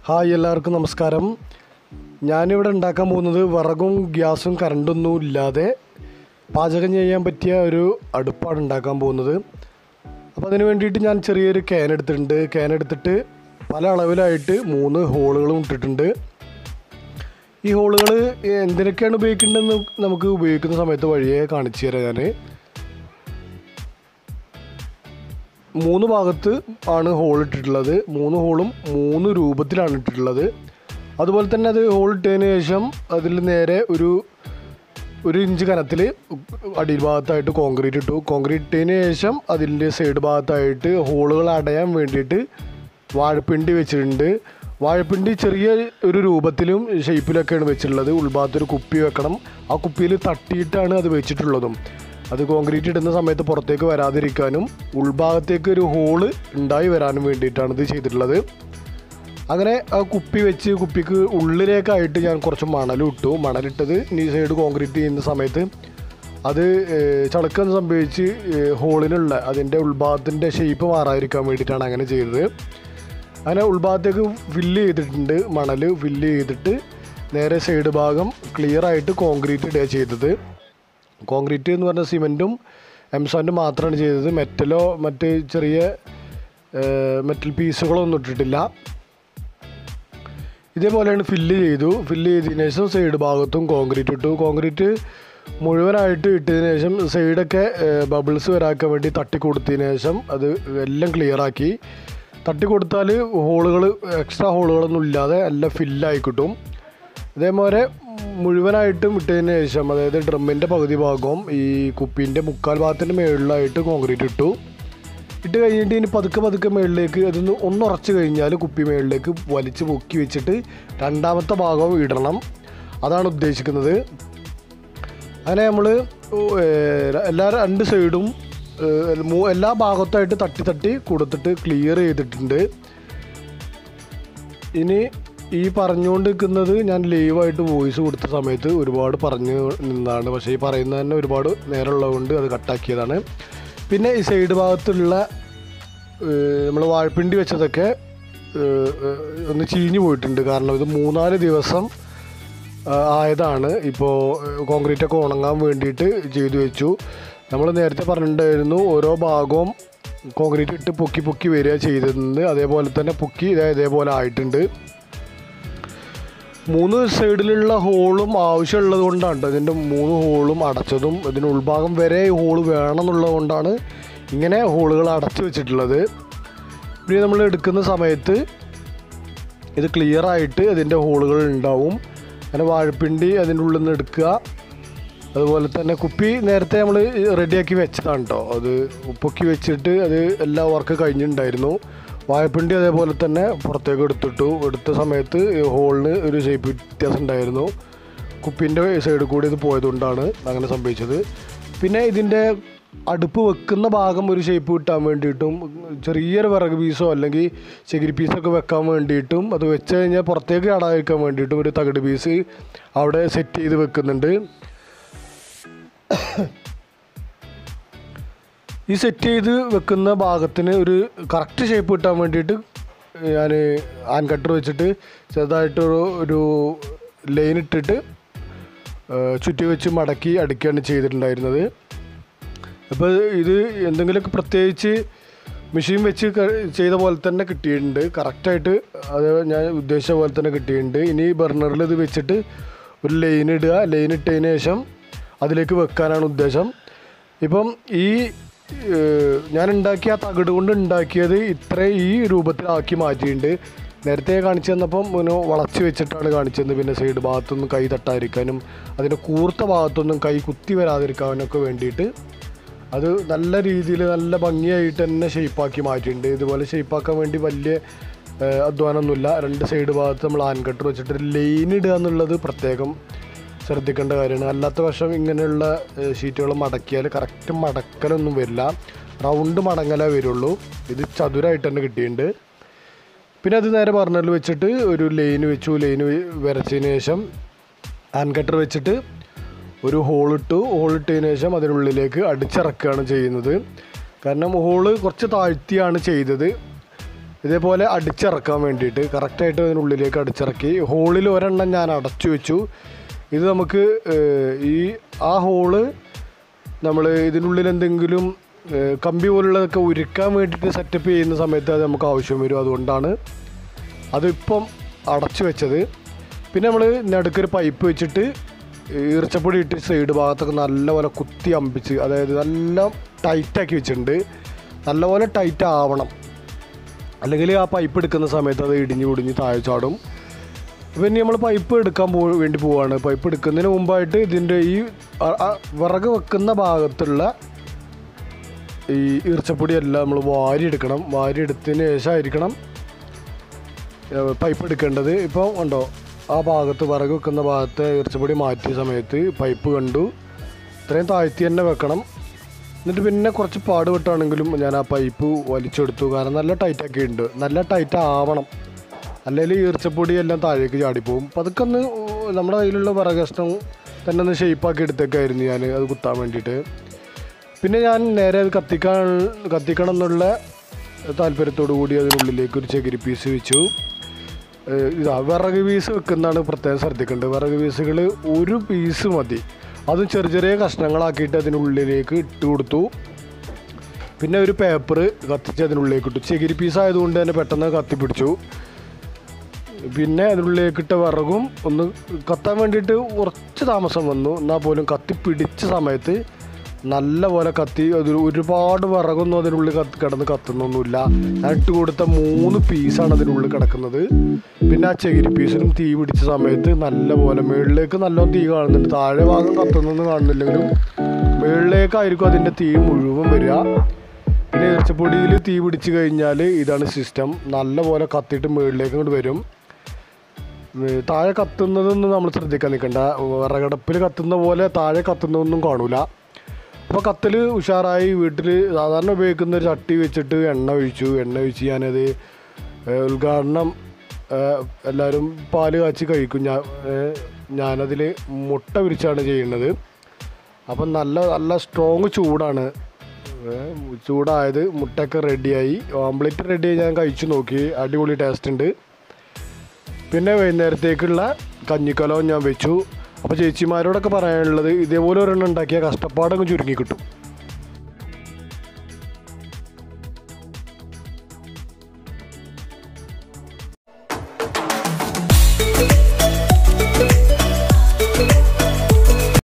hi എല്ലാവർക്കും നമസ്കാരം ഞാനിവിടെ ഉണ്ടാക്കാൻ പോകുന്നത് വിറകും ഗ്യാസും കറണ്ടൊന്നും ഇല്ലാതെ പാചകം ചെയ്യാൻ പറ്റിയ ഒരു അടുപ്പാണ് ഉണ്ടാക്കാൻ പോകുന്നത് അപ്പോൾ അതിന് വേണ്ടിയിട്ട് ഞാൻ ചെറിയൊരു ക്യാൻ എടുത്തിട്ടുണ്ട് ക്യാൻ എടുത്തിട്ട് പല അളവിലായിട്ട് മൂന്ന് ഹോളുകളും ഇട്ടിട്ടുണ്ട് ഈ ഹോളുകൾ എന്തിനൊക്കെയാണ് ഉപയോഗിക്കേണ്ടതെന്ന് നമുക്ക് ഉപയോഗിക്കുന്ന സമയത്ത് വഴിയെ കാണിച്ചു തരാം ഞാൻ മൂന്ന് ഭാഗത്ത് ആണ് ഹോൾ ഇട്ടിട്ടുള്ളത് മൂന്ന് ഹോളും മൂന്ന് രൂപത്തിലാണ് ഇട്ടിട്ടുള്ളത് അതുപോലെ തന്നെ അത് ഹോൾ ഇട്ടതിന് ശേഷം അതിൽ നേരെ ഒരു ഒരു ഇഞ്ച് കനത്തിൽ അടിയിൽ ഭാഗത്തായിട്ട് കോൺക്രീറ്റ് ഇട്ടു കോൺക്രീറ്റ് ഇട്ടതിന് ശേഷം അതിൻ്റെ സൈഡ് ഭാഗത്തായിട്ട് ഹോളുകൾ അടയാൻ വേണ്ടിയിട്ട് വാഴപ്പിണ്ടി വെച്ചിട്ടുണ്ട് വാഴപ്പിണ്ടി ചെറിയ ഒരു രൂപത്തിലും ഷേപ്പിലൊക്കെയാണ് വെച്ചിട്ടുള്ളത് ഉൾഭാഗത്ത് ഒരു കുപ്പി വെക്കണം ആ കുപ്പിയിൽ തട്ടിയിട്ടാണ് അത് വെച്ചിട്ടുള്ളതും അത് കോൺക്രീറ്റ് ഇടുന്ന സമയത്ത് പുറത്തേക്ക് വരാതിരിക്കാനും ഉൾഭാഗത്തേക്ക് ഒരു ഹോള് ഉണ്ടായി വരാനും വേണ്ടിയിട്ടാണ് ഇത് ചെയ്തിട്ടുള്ളത് അങ്ങനെ ആ കുപ്പി വെച്ച് കുപ്പിക്ക് ഉള്ളിലേക്കായിട്ട് ഞാൻ കുറച്ച് മണലും ഇട്ടു മണലിട്ടത് ഈ സൈഡ് കോൺക്രീറ്റ് ചെയ്യുന്ന സമയത്ത് അത് ഏഹ്, ചളുക്കം സംഭവിച്ച് ഏഹ്, ഹോളിനുള്ള അതിൻ്റെ ഉൾഭാഗത്തിൻ്റെ ഷേപ്പ് മാറാതിരിക്കാൻ വേണ്ടിയിട്ടാണ് അങ്ങനെ ചെയ്തത് അങ്ങനെ ഉൾഭാഗത്തേക്ക് ഫില്ല് ചെയ്തിട്ടുണ്ട് മണൽ ഫില്ല് ചെയ്തിട്ട് നേരെ സൈഡ് ഭാഗം ക്ലിയർ ആയിട്ട് കോൺക്രീറ്റ് ഇടുക ചെയ്തത് കോൺക്രീറ്റ് എന്ന് പറഞ്ഞ സിമെൻറ്റും എംസാൻഡും മാത്രമാണ് ചെയ്തത് മെറ്റലോ മറ്റ് ചെറിയ മെറ്റൽ പീസുകളോ ഒന്നും ഇട്ടിട്ടില്ല ഇതേപോലെയാണ് ഫില്ല് ചെയ്തു ഫില്ല് ചെയ്തതിന് ശേഷം സൈഡ് ഭാഗത്തും കോൺക്രീറ്റ് ഇട്ടു കോൺക്രീറ്റ് മുഴുവനായിട്ട് ഇട്ടതിന് ശേഷം സൈഡൊക്കെ ബബിൾസ് വരാക്കാൻ വേണ്ടി തട്ടി കൊടുത്തതിന് ശേഷം അത് എല്ലാം ക്ലിയർ ആക്കി തട്ടി കൊടുത്താൽ ഹോളുകൾ എക്സ്ട്രാ ഹോളുകളൊന്നും ഇല്ലാതെ എല്ലാം ഫില്ലായി കിട്ടും ഇതേപോലെ മുഴുവനായിട്ടും ഇട്ടതിന് ശേഷം അതായത് ഡ്രമ്മിൻ്റെ പകുതി ഭാഗവും ഈ കുപ്പീൻ്റെ മുക്കാൽ ഭാഗത്തിൻ്റെ മുകളിലായിട്ട് കോൺക്രീറ്റ് ഇട്ടു ഇട്ട് കഴിഞ്ഞിട്ട് ഇനി പതുക്കെ പതുക്കെ മുകളിലേക്ക് അതൊന്ന് ഒന്ന് ഉറച്ച് കഴിഞ്ഞാൽ കുപ്പി മുകളിലേക്ക് വലിച്ച് പൊക്കി വെച്ചിട്ട് രണ്ടാമത്തെ ഭാഗവും ഇടണം അതാണ് ഉദ്ദേശിക്കുന്നത് അങ്ങനെ നമ്മൾ എല്ലാ രണ്ട് സൈഡും ഏഹ്, മൂ- എല്ലാ ഭാഗത്തായിട്ട് തട്ടി തട്ടി കൊടുത്തിട്ട് ക്ലിയർ ചെയ്തിട്ടുണ്ട് ഇനി ഈ പറഞ്ഞുകൊണ്ട് നിൽക്കുന്നത് ഞാൻ ലൈവായിട്ട് വോയിസ് കൊടുത്ത സമയത്ത് ഒരുപാട് പറഞ്ഞു നിന്നതാണ് പക്ഷേ ഈ പറയുന്നത് തന്നെ ഒരുപാട് നേരമുള്ളതുകൊണ്ട് അത് കട്ടാക്കിയതാണ് പിന്നെ ഈ സൈഡ് ഭാഗത്തുള്ള നമ്മൾ വാഴപ്പിണ്ടി വെച്ചതൊക്കെ ഏഹ്, ഏഹ്, ഒന്ന് ചീഞ്ഞു പോയിട്ടുണ്ട് കാരണം ഇത് മൂന്നാല് ദിവസം ആ, ആയതാണ് ഇപ്പോൾ കോൺക്രീറ്റ് ഒക്കെ ഉണങ്ങാൻ വേണ്ടിയിട്ട് ചെയ്തു വെച്ചു നമ്മൾ നേരത്തെ പറഞ്ഞിട്ടുണ്ടായിരുന്നു ഓരോ ഭാഗവും കോൺക്രീറ്റ് ഇട്ട് പൊക്കി പൊക്കി വരിക ചെയ്തിരുന്നത് അതേപോലെ തന്നെ പൊക്കി ഇതേ ഇതേപോലെ ആയിട്ടുണ്ട് മൂന്ന് സൈഡിലുള്ള ഹോളും ആവശ്യമുള്ളത് കൊണ്ടാണ് ട്ടോ ഇതിൻ്റെ മൂന്ന് ഹോളും അടച്ചതും ഇതിന് ഉൾഭാഗം വരെ ഹോള് വേണം എന്നുള്ളത് കൊണ്ടാണ് ഇങ്ങനെ ഹോളുകൾ അടച്ചു വെച്ചിട്ടുള്ളത് പിന്നെ നമ്മൾ എടുക്കുന്ന സമയത്ത് ഇത് ക്ലിയർ ആയിട്ട് അതിൻ്റെ ഹോളുകൾ ഉണ്ടാവും അങ്ങനെ വാഴപ്പിണ്ടി അതിൻ്റെ ഉള്ളിൽ നിന്ന് എടുക്കുക അതുപോലെ തന്നെ കുപ്പി നേരത്തെ നമ്മൾ റെഡിയാക്കി വെച്ചതാണ് കേട്ടോ അത് പൊക്കി വെച്ചിട്ട് അത് എല്ലാ വർക്ക് കഴിഞ്ഞിട്ടുണ്ടായിരുന്നു വാഴപ്പിണ്ടി അതേപോലെ തന്നെ പുറത്തേക്ക് എടുത്തിട്ടു എടുത്ത സമയത്ത് ഈ ഹോളിന് ഒരു ഷേപ്പ് വ്യത്യാസം ഉണ്ടായിരുന്നു കുപ്പീൻ്റെ സൈഡിൽ കൂടി ഇത് പോയതുകൊണ്ടാണ് അങ്ങനെ സംഭവിച്ചത് പിന്നെ ഇതിൻ്റെ അടുപ്പ് വെക്കുന്ന ഭാഗം ഒരു ഷേപ്പ് കിട്ടാൻ വേണ്ടിയിട്ടും ചെറിയൊരു വിറക് പീസോ അല്ലെങ്കിൽ ചകിരി പീസൊക്കെ വെക്കാൻ വേണ്ടിയിട്ടും അത് വെച്ച് കഴിഞ്ഞാൽ പുറത്തേക്ക് ചാടാതിരിക്കാൻ വേണ്ടിയിട്ടും ഒരു തകിട് പീസ് അവിടെ സെറ്റ് ചെയ്ത് വെക്കുന്നുണ്ട് ഈ സെറ്റ് ചെയ്ത് വെക്കുന്ന ഭാഗത്തിന് ഒരു കറക്റ്റ് ഷേപ്പ് കിട്ടാൻ വേണ്ടിയിട്ട് ഞാൻ ആൻ കട്ടർ വെച്ചിട്ട് ചെറുതായിട്ടൊരു ഒരു ലൈൻ ഇട്ടിട്ട് ആ, ചുറ്റി വെച്ച് മടക്കി അടിക്കുകയാണ് ചെയ്തിട്ടുണ്ടായിരുന്നത് അപ്പോൾ ഇത് എന്തെങ്കിലുമൊക്കെ പ്രത്യേകിച്ച് മെഷീൻ വെച്ച് ക- ചെയ്ത പോലെ തന്നെ കിട്ടിയിട്ടുണ്ട് കറക്റ്റായിട്ട് അത് ഞാൻ ഉദ്ദേശിച്ച പോലെ തന്നെ കിട്ടിയിട്ടുണ്ട് ഇനി ബർണറിൽ ഇത് വെച്ചിട്ട് ഒരു ലൈൻ ഇടുക ലൈൻ ഇട്ടതിന് ശേഷം അതിലേക്ക് വെക്കാനാണ് ഉദ്ദേശം ഇപ്പം ഈ ഏഹ്, ഞാൻ ഉണ്ടാക്കിയ ആ തകിട് കൊണ്ട് ഉണ്ടാക്കിയത് ഇത്ര ഈ രൂപത്തിലാക്കി മാറ്റിയിട്ടുണ്ട് നേരത്തെ കാണിച്ചു തന്നപ്പം പിന്നെ വളച്ച് വെച്ചിട്ടാണ് കാണിച്ചത് പിന്നെ സൈഡ് ഭാഗത്തൊന്നും കൈ തട്ടാതിരിക്കാനും അതിൻ്റെ കൂർത്ത ഭാഗത്തൊന്നും കൈ കുത്തി വരാതിരിക്കാനൊക്കെ വേണ്ടിയിട്ട് അത് നല്ല രീതിയിൽ നല്ല ഭംഗിയായിട്ട് തന്നെ ഷേപ്പാക്കി മാറ്റിയിട്ടുണ്ട് ഇതുപോലെ ഷേപ്പാക്കാൻ വേണ്ടി വലിയ ഏഹ്, അധ്വാനമൊന്നുമില്ല രണ്ട് സൈഡ് ഭാഗത്ത് നമ്മൾ ആൻകട്ടർ വെച്ചിട്ട് ലൈൻ ഇടുക എന്നുള്ളത് പ്രത്യേകം ശ്രദ്ധിക്കേണ്ട കാര്യമാണ് അല്ലാത്ത പക്ഷം ഇങ്ങനെയുള്ള ഷീറ്റുകൾ മടക്കിയാൽ കറക്റ്റ് മടക്കലൊന്നും വരില്ല റൗണ്ട് മടങ്ങലേ വരുള്ളൂ ഇത് ചതുരായിട്ട് തന്നെ കിട്ടിയിട്ടുണ്ട് പിന്നെ അത് നേരെ ബർണറിൽ വെച്ചിട്ട് ഒരു ലൈൻ വെച്ചു ലൈൻ വരച്ചതിന് ശേഷം ഹാൻഡ് കട്ടർ വെച്ചിട്ട് ഒരു ഹോൾ ഇട്ടു ഹോൾ ഇട്ടതിന് ശേഷം അതിനുള്ളിലേക്ക് അടിച്ചിറക്കുകയാണ് ചെയ്യുന്നത് കാരണം ഹോള് കുറച്ച് താഴ്ത്തിയാണ് ചെയ്തത് ഇതേപോലെ അടിച്ചിറക്കാൻ വേണ്ടിയിട്ട് കറക്റ്റായിട്ട് അതിനുള്ളിലേക്ക് അടിച്ചിറക്കി ഹോളിൽ ഒരെണ്ണം ഞാൻ അടച്ചു വെച്ചു ഇത് നമുക്ക് ഏഹ്, ഈ ആ ഹോള് നമ്മൾ ഇതിനുള്ളിൽ എന്തെങ്കിലും ഏഹ്, കമ്പി പോലുള്ളതൊക്കെ ഉരുക്കാൻ വേണ്ടിയിട്ട് സെറ്റപ്പ് ചെയ്യുന്ന സമയത്ത് അത് നമുക്ക് ആവശ്യം വരും അതുകൊണ്ടാണ് അതിപ്പം അടച്ചു വെച്ചത് പിന്നെ നമ്മൾ നടുക്കൊരു പൈപ്പ് വെച്ചിട്ട് ഈർച്ചപ്പൊടി ഇട്ട് സൈഡ് ഭാഗത്തൊക്കെ നല്ലപോലെ കുത്തി അമ്പിച്ച് അതായത് നല്ല ടൈറ്റാക്കി വെച്ചിട്ടുണ്ട് നല്ലപോലെ ടൈറ്റ് ആവണം അല്ലെങ്കിൽ ആ പൈപ്പ് എടുക്കുന്ന സമയത്ത് അത് ഇടിഞ്ഞ് പൊടിഞ്ഞ് താഴെ ചാടും പിന്നെ നമ്മൾ പൈപ്പ് എടുക്കാൻ പോ വേണ്ടി പോവാണ് പൈപ്പ് എടുക്കുന്നതിന് മുമ്പായിട്ട് ഇതിൻ്റെ ഈ ആ- ആ വിറക് വെക്കുന്ന ഭാഗത്തുള്ള ഈ ഈർച്ചപ്പൊടി എല്ലാം നമ്മൾ വാരി എടുക്കണം വാരി എടുത്തതിന് ശേഷമായിരിക്കണം ഏഹ് പൈപ്പ് എടുക്കേണ്ടത് ഇപ്പോൾ ഉണ്ടോ ആ ഭാഗത്ത് വിറക് വെക്കുന്ന ഭാഗത്ത് ഈർച്ചപ്പൊടി മാറ്റിയ സമയത്ത് പൈപ്പ് കണ്ടു ഇത്രയും താഴ്ത്തി തന്നെ വെക്കണം എന്നിട്ട് പിന്നെ കുറച്ച് പാടുപെട്ടാണെങ്കിലും ഞാൻ ആ പൈപ്പ് വലിച്ചെടുത്തു കാരണം നല്ല ടൈറ്റാക്കി ഉണ്ട് നല്ല ടൈറ്റ് ആവണം അല്ലെങ്കിൽ ഈർച്ചപ്പൊടി എല്ലാം താഴേക്ക് ചാടിപ്പോവും പതുക്കെ ഒന്ന് നമ്മുടെ കയ്യിലുള്ള വിറക് കഷ്ണം തന്നെ ഒന്ന് ഷേപ്പാക്കി എടുത്തേക്കായിരുന്നു ഞാൻ അത് കുത്താൻ വേണ്ടിയിട്ട് പിന്നെ ഞാൻ നേരെ അത് കത്തിക്കാൻ കത്തിക്കണം എന്നുള്ള താല്പര്യത്തോടു കൂടി അതിനുള്ളിലേക്ക് ഒരു ചകിരി പീസ് വെച്ചു ഏഹ് ഇതാ വിറക് പീസ് വെക്കുന്നതാണ് പ്രത്യേകം ശ്രദ്ധിക്കേണ്ടത് വിറക് പീസുകൾ ഒരു പീസ് മതി അതും ചെറിയ ചെറിയ കഷ്ണങ്ങളാക്കിയിട്ട് അതിനുള്ളിലേക്ക് ഇട്ട് കൊടുത്തു പിന്നെ ഒരു പേപ്പർ കത്തിച്ച് അതിനുള്ളിലേക്ക് ഇട്ടു ചകിരി പീസ് ആയതുകൊണ്ട് തന്നെ പെട്ടെന്ന് കത്തിപ്പിടിച്ചു പിന്നെ അതിനുള്ളിലേക്ക് ഇട്ട വിറകും ഒന്ന് കത്താൻ വേണ്ടിയിട്ട് കുറച്ച് താമസം വന്നു എന്നാൽ പോലും കത്തി പിടിച്ച സമയത്ത് നല്ല പോലെ കത്തി അത് ഒരുപാട് വിറകൊന്നും അതിനുള്ളിൽ കത്ത് കിടന്ന് കത്തുന്നൊന്നുമില്ല ഞാൻ ഇട്ട് കൊടുത്ത മൂന്ന് പീസാണ് അതിനുള്ളിൽ കിടക്കുന്നത് പിന്നെ ആ ചകിരി പീസിനും തീ പിടിച്ച സമയത്ത് നല്ല പോലെ മുകളിലേക്ക് നല്ലോണം തീ കാണുന്നുണ്ട് താഴെ ഭാഗം കത്തുന്നൊന്നും കാണുന്നില്ലെങ്കിലും മുകളിലേക്കായിരിക്കും അതിൻ്റെ തീ മുഴുവൻ വരിക പിന്നെ ഈർച്ചപ്പൊടിയിൽ തീ പിടിച്ച് കഴിഞ്ഞാൽ ഇതാണ് സിസ്റ്റം നല്ല പോലെ കത്തിയിട്ട് മുകളിലേക്ക് ഇങ്ങോട്ട് വരും ഏർ താഴെ കത്തുന്നതൊന്നും നമ്മൾ ശ്രദ്ധിക്കാൻ നിൽക്കണ്ട വിറകടപ്പിൽ കത്തുന്ന പോലെ താഴെ കത്തുന്നതൊന്നും കാണൂല അപ്പോൾ കത്തിൽ ഉഷാറായി വീട്ടിൽ സാധാരണ ഉപയോഗിക്കുന്ന ഒരു ചട്ടി വെച്ചിട്ട് എണ്ണ ഒഴിച്ചു എണ്ണ ഒഴിച്ച് ഞാനത് ഏർ ഉദ്ഘാടനം ഏർ എല്ലാവരും പാല് കാച്ചി കഴിക്കും ഞാൻ ഏർ ഞാനതിൽ മുട്ട വിരിച്ചാണ് ചെയ്യുന്നത് അപ്പം നല്ല നല്ല സ്ട്രോങ് ചൂടാണ് ഏ, ചൂടായത് മുട്ടയൊക്കെ റെഡിയായി ഓംലെറ്റ് റെഡിയായി ഞാൻ കഴിച്ചു നോക്കി അടിപൊളി ടേസ്റ്റ് ഉണ്ട് പിന്നെ വൈകുന്നേരത്തേക്കുള്ള കഞ്ഞിക്കലവും ഞാൻ വെച്ചു അപ്പോൾ ചേച്ചിമാരോടൊക്കെ പറയാനുള്ളത് ഇതേപോലെ ഒരെണ്ണം ഉണ്ടാക്കിയാൽ കഷ്ടപ്പാടങ്ങ് ചുരുങ്ങി കിട്ടും